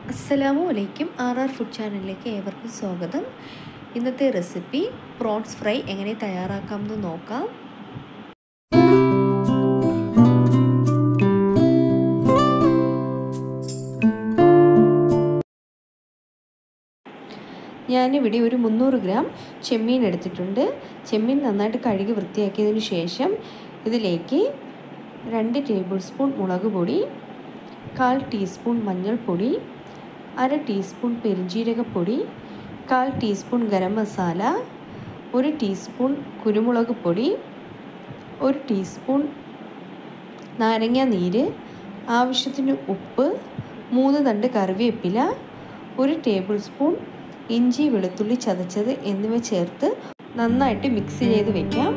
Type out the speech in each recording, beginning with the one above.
അസ്സലാമു അലൈക്കും R R food ചാനലിലേക്ക് ഏവർക്കും സ്വാഗതം ഇന്നത്തെ റെസിപ്പി പ്രോൺസ് ഫ്രൈ എങ്ങനെ തയ്യാറാക്കാമെന്ന് നോക്കാം ഞാനിവിടെ ഒരു മുന്നൂറ് ഗ്രാം ചെമ്മീൻ എടുത്തിട്ടുണ്ട് ചെമ്മീൻ നന്നായിട്ട് കഴുകി വൃത്തിയാക്കിയതിന് ശേഷം ഇതിലേക്ക് രണ്ട് ടേബിൾ സ്പൂൺ മുളക് പൊടി കാൽ ടീസ്പൂൺ മഞ്ഞൾപ്പൊടി അര ടീസ്പൂൺ പെരിഞ്ജീരകപ്പൊടി കാൽ ടീസ്പൂൺ ഗരം മസാല ഒരു ടീസ്പൂൺ കുരുമുളക് പൊടി ഒരു ടീസ്പൂൺ നാരങ്ങ നീര് ആവശ്യത്തിന് ഉപ്പ് മൂന്ന് തണ്ട് കറിവേപ്പില ഒരു ടേബിൾ സ്പൂൺ ഇഞ്ചി വെളുത്തുള്ളി ചതച്ചത് എന്നിവ ചേർത്ത് നന്നായിട്ട് മിക്സ് ചെയ്ത് വെക്കാം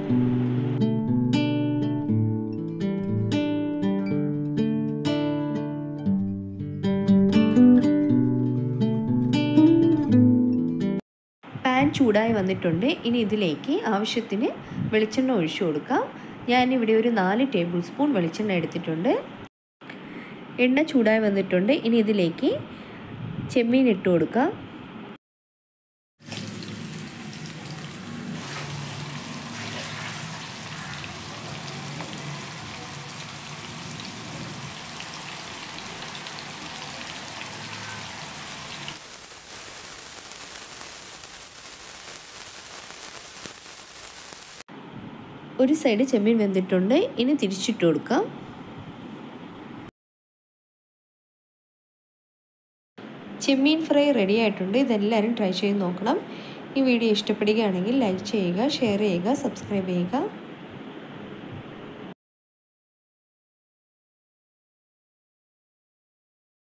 പാൻ ചൂടായി വന്നിട്ടുണ്ട് ഇനി ഇതിലേക്ക് ആവശ്യത്തിന് വെളിച്ചെണ്ണ ഒഴിച്ചു കൊടുക്കാം ഞാനിവിടെ ഒരു നാല് ടേബിൾ സ്പൂൺ വെളിച്ചെണ്ണ എടുത്തിട്ടുണ്ട് എണ്ണ ചൂടായി വന്നിട്ടുണ്ട് ഇനി ഇതിലേക്ക് ചെമ്മീൻ ഇട്ട് കൊടുക്കാം ഒരു സൈഡ് ചെമ്മീൻ വെന്തിട്ടുണ്ട് ഇനി തിരിച്ചിട്ട് കൊടുക്കാം ചെമ്മീൻ ഫ്രൈ റെഡി ആയിട്ടുണ്ട് ഇതെല്ലാവരും ട്രൈ ചെയ്ത് നോക്കണം ഈ വീഡിയോ ഇഷ്ടപ്പെടുകയാണെങ്കിൽ ലൈക്ക് ചെയ്യുക ഷെയർ ചെയ്യുക സബ്സ്ക്രൈബ് ചെയ്യുക